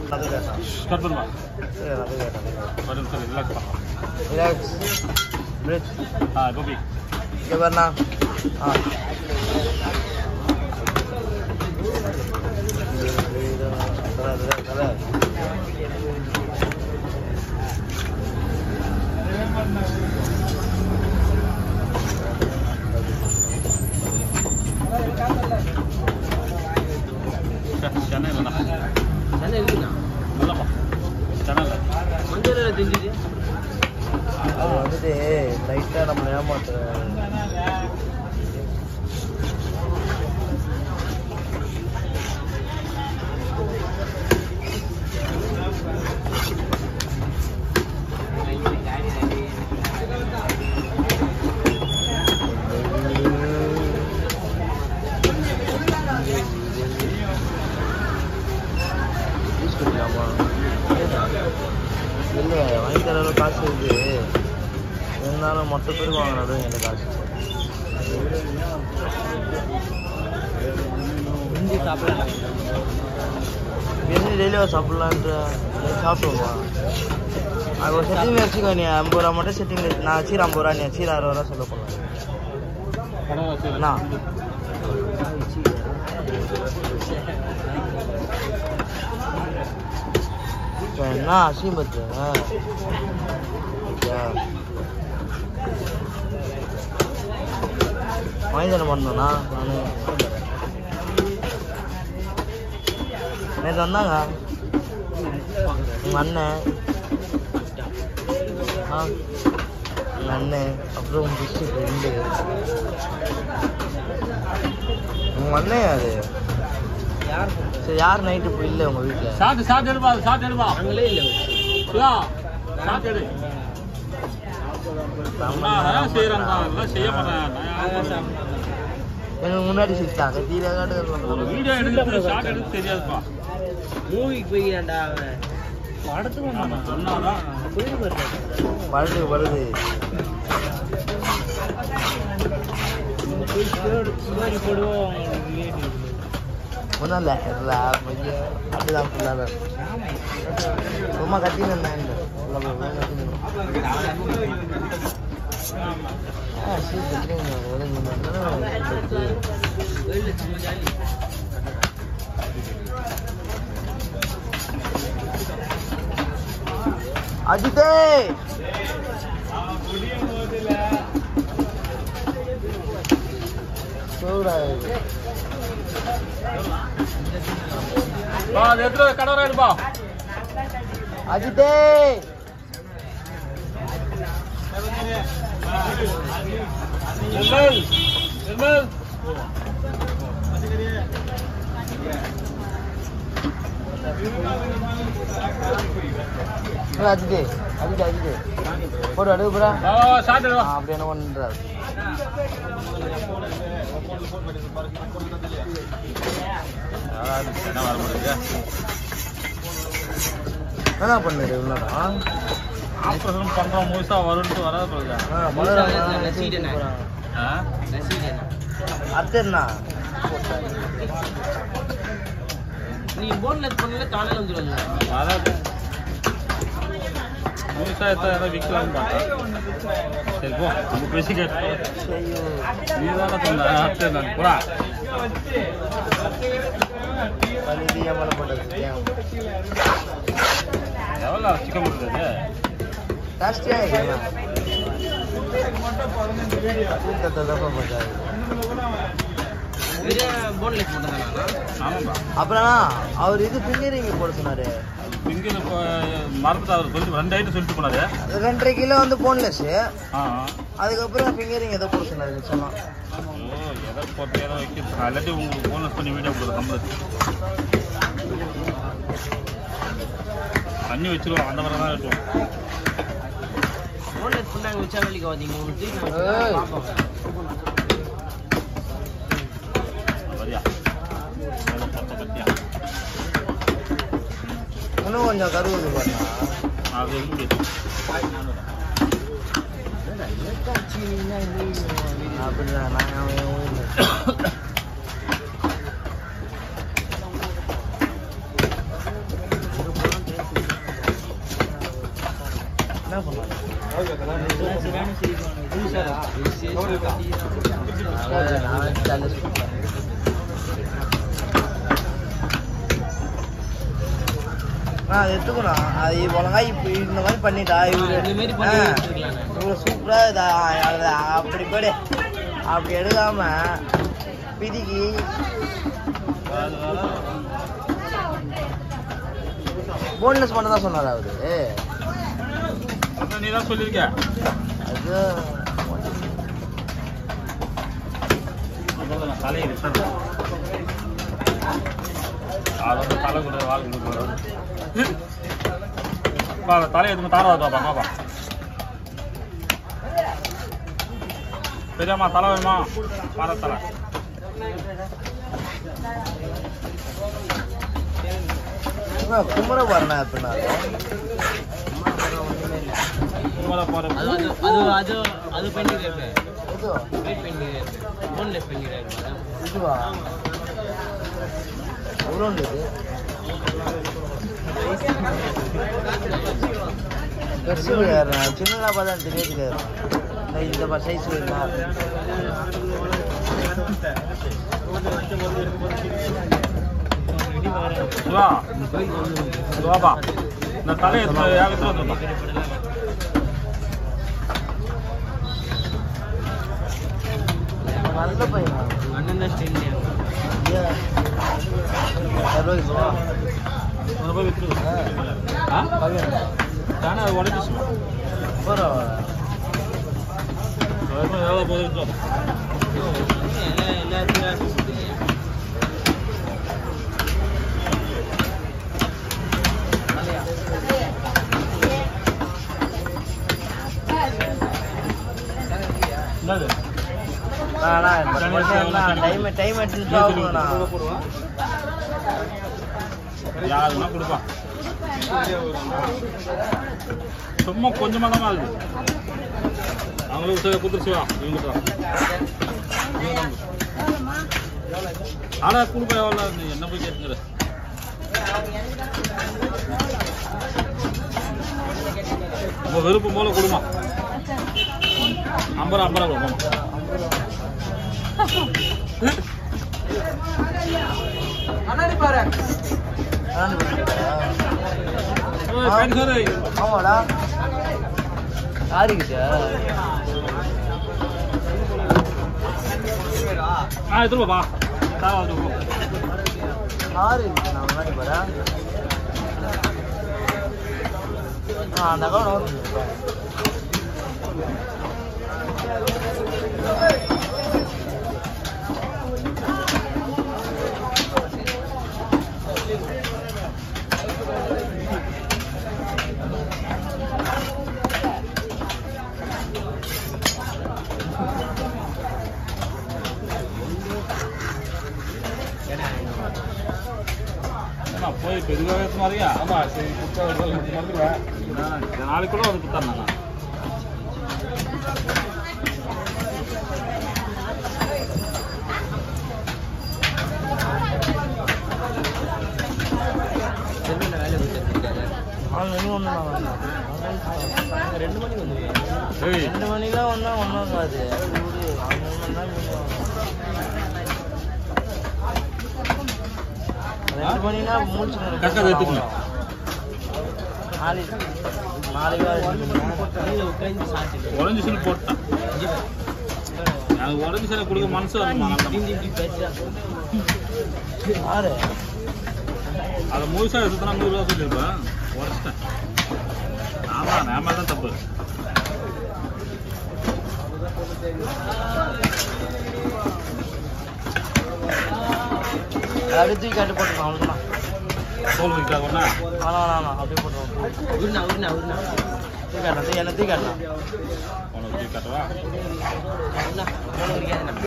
அது கேட்டான் கட் பண்ணுவா சரி அது கேட்டான் ஒரு நிமிஷம் ரிலாக்ஸ் பண்ணலாம் ரிலாக்ஸ் பிரிட்ஜ் ஆ கோபி இங்கே வரண்ணா ஆ தல, தல, தல. சென்னை இல்லைண்ணா சென்னை இருக்குண்ணா இல்லைப்பா சென்னை இல்லை மஞ்சள் தெரிஞ்சுது அது வந்துட்டு லைட்டாக நம்ம ஏமாத்துற யூஸ் பண்ணிக்கலாமா இல்லை வாங்கி தர அளவுக்கு காசு இருக்கு இருந்தாலும் மொத்த பேருக்கு வாங்கினாலும் என்கிட்ட காசு இஞ்சி சாப்பிடலாம் பிரியாணி டெய்லியும் சாப்பிட்லான்ட்டு சாப்பிடுவோமா அது ஒரு செட்டிங் வச்சுக்கோ நீ ஐம்பது ரூபா மட்டும் செட்டிங் நான் வச்சுக்கிறேன் ஐம்பது ரூபா நீ வச்சுக்கிற அறுபது ரூபா சொல்ல போகலாம் கடை வச்சு அண்ணா இப்போ என்ன அசியம் பத்து வாங்கி தர மாட்டேனா நான் நேற்று வந்தாங்க உங்கள் அண்ணன் ஆ உங்கள் அண்ணன் அப்புறம் உங்கள் பெஸ்ட்டு ஃப்ரெண்டு உங்கள் அண்ணன் யாரு யார் சரி யார் நைட்டு இப்போ இல்லை உங்கள் வீட்டில் ஷார்ட் ஷார்ட் எடுப்பா ஷார்ட் எடுப்பா நாங்களே இல்லை சிவா ஷார்ட் எடு நான் செய்யறேன் தான் எல்லாம் செய்ய மாட்டேன் எனக்கு முன்னாடி சிரிச்சாங்க தீர காட்டு வீடியோ எடுக்கிறது ஷார்ட் எடுத்து தெரியாதுப்பா மூவிக்கு போய்க்கிறான்டா அவன் படத்துக்கு ஆமா, சொன்னாதான். போயிட்டு போயிருக்கான் பழுது பழுது போய் சிவாரி போடுவோம் ஒன்றும் இல்லை இல்லை பையன் அப்படிதான் ஃபுல்லாக சும்மா கத்தின்னு இருந்தேன் ஆ சரி கத்தின்னு அஜித்தே சூடாது பா அது எடுத்து கடை எடுப்பா அஜித்தே நிர்மல் நிர்மல் அஜித்தே அஜித்தே அஜித்தே போடு அடுவு போடா வா வா வா ஷார்ட் எடுப்பா அப்படி என்ன பண்ணுறாரு என்ன வர முடியுது என்ன பண்ணாரு இவ்வளோடா ஆப்ரேஷன் பண்றோம் முழுசா வரும்னு வராது போகுது ஆ முதல்ல முதல்ல ரசீது என்ன? ஆ அடுத்து என்ன நீ போன்ல பண்ணல காலையில வந்துடுவாங்க அதாவது முழுசா எத்தனை ஏதாவது விற்கலாம்னு பார்த்தேன் சரி போ நம்ம பேசி கேட்டு ஐயோ நீ தானே சொன்ன சரி நான் போடா பழுதி ஏமால போட்டது எவ்வளோ சிக்கன் போட்டுருது ஜாஸ்தியாக இருக்குண்ணா கூட்டத்தை தப்பா போட்டாரு வெறும் போன்லெஸ் மட்டும் தானா ஆமாம்பா அப்புறம் அவர் இது ஃபிங்கரிங் போட சொன்னாரு இங்கே இப்போ மறந்துட்டு அவர் சொல்லிட்டு ரெண்டு ஐட்டம் சொல்லிட்டு போனாரு அது ரெண்டரை கிலோ வந்து போன்லெஸ் ஆ அதுக்கப்புறம் ஃபிங்கரிங் எதை போட சொன்னாரு சொன்னான் ஓ எதை போட்டு எதை வைக்க நான் எல்லாத்தையும் உங்களுக்கு போனஸ் பண்ணி வீடியோ கொடுக்குறேன் நம்மளுக்கு தண்ணி வச்சிருவோம் அந்த மாதிரி தான் இருக்கும் போன்லெஸ் பண்ணாங்க வச்சா வேலைக்கு வாதீங்க உங்களுக்கு ஏய். பார்ப்போம் வரியா எவ்வளோ பத்த பத்தியா இன்னும் கொஞ்சம் கருவுது பாருண்ணா அது எப்படி அப்படிதான் நாங்கள் அவன் ஊர்ல என்ன பண்ணாங்க நான் ஜாலியாக சொல்லுவேன் நான் அதை எடுத்துக்கணும் அது ஒழுங்கா இப்போ இந்த மாதிரி பண்ணிட்டா இவரு இந்த மாதிரி பண்ணி ஆ, வச்சிருக்கலாண்ணே. இவ்வளோ சூப்பராக இதா அது அப்படி போடு அப்படி எடுக்காம பிதிக்கி போன்லெஸ் பண்ண தான் சொன்னார் அவரு அதான் நீ தான் சொல்லியிருக்க அது அதான் நான் தலையை விட்டுறேன் அது வந்து தலை கூட வாழ் கொடுக்கணும் பா தலையை எதுவும் தாராதா பாப்பா பெரியம்மா தலை வேணுமா பார தலை குமர பாருண்ணா அப்படின்னாரு குமர போற அது அது அது அது அது பண்ணிடுறாரு இது வெயிட் பண்ணிடுறாரு போன்லெஸ் பண்ணிடுறாரு இதுவா எவ்வளோ இது பெருசு கிடையாது சின்னதாக பார்த்தா தெரிய தெரியாது இந்த- இந்த சைஸ் வேணுமா சிவா சிவாபா இந்த தலையை எடுத்து யார் எடுத்து வந்துருப்பா நல்ல பையன் அண்ணன் தான் ஸ்டெயின் சர்வீஸ்வா ஒரு ரூபாய் வித்துரு ஆ தானே அது உடஞ்சிச்சு பரவாயில்ல எவ்வளோ போகுது வித்துரு எல்லாத்தையும் என்னது டைம் டைம் எடுத்துட்டு ஆகணும்ண்ணா யாருன்னா கொடுப்பான் சும்மா கொஞ்சமாக தான் ஆகுது அவங்களுக்கு சரி கொடுத்துருச்சுவா இவங்க ஆனா கொடுப்பா எவ்வளோ நீ என்ன போய் கேட்டுக்கிற உங்க விருப்பம் போல கொடுமா ஐம்பது ரூபா ஐம்பது ரூபா போமா ஏய், பேண்ட் சாரு. ஆமாடா யாருக்கிட்ட ஆ எடுத்துட்டு பா தாவா எடுத்துட்டு போ யாரு நான் முன்னாடி போறேன் ஆ அந்த அக்கௌண்ட் ஓகே என்ன போய் பெரிய வயசு மாதிரியா ஆமா சரி குப்பை மறந்துடுவேன் நாளைக்குள்ள வந்து குத்தாரு நான் செல்வன வேலை கொடுத்துருக்காரு அவன் இன்னும் ஒன்று நான் ரெண்டு மணிக்கு வந்து ஏய் ரெண்டு மணிக்கெல்லாம் ஒன்றா ஒன்றும் இருக்காது விடு அவன் மூணு மணி தான் மீன் ரெண்டு மணினா மூச்சு கரெக்டாக எடுத்துக்கணும் நாளைக்கு நாளைக்கு உட்காந்து சாப்பிட்டு உடஞ்சிச்சுன்னு போட்டான் எனக்கு உடஞ்சி சில கொடுக்க மனசு வருமா இப்படி இப்படி பேசுறா யாரு அதை முழுசா எடுத்து நான் நூறுரூவா சொல்லியிருப்பேன் உடச்சிட்டேன் ஆமா நான் மேலே தான் தப்பு அப்படியே தூக்கி கட்டு போட்டுருக்கான் அவ்வளோதான் தோல் வைக்கிட்டா கொண்டா வேணாம் வேணாம் வேணாம் அப்படியே போட்டுருவோம் உருணா உருணா உருணா தூக்கி காட்டலாம் என்ன தூக்கி காட்டலாம் உனக்கு கட்டவா உருணா உருணா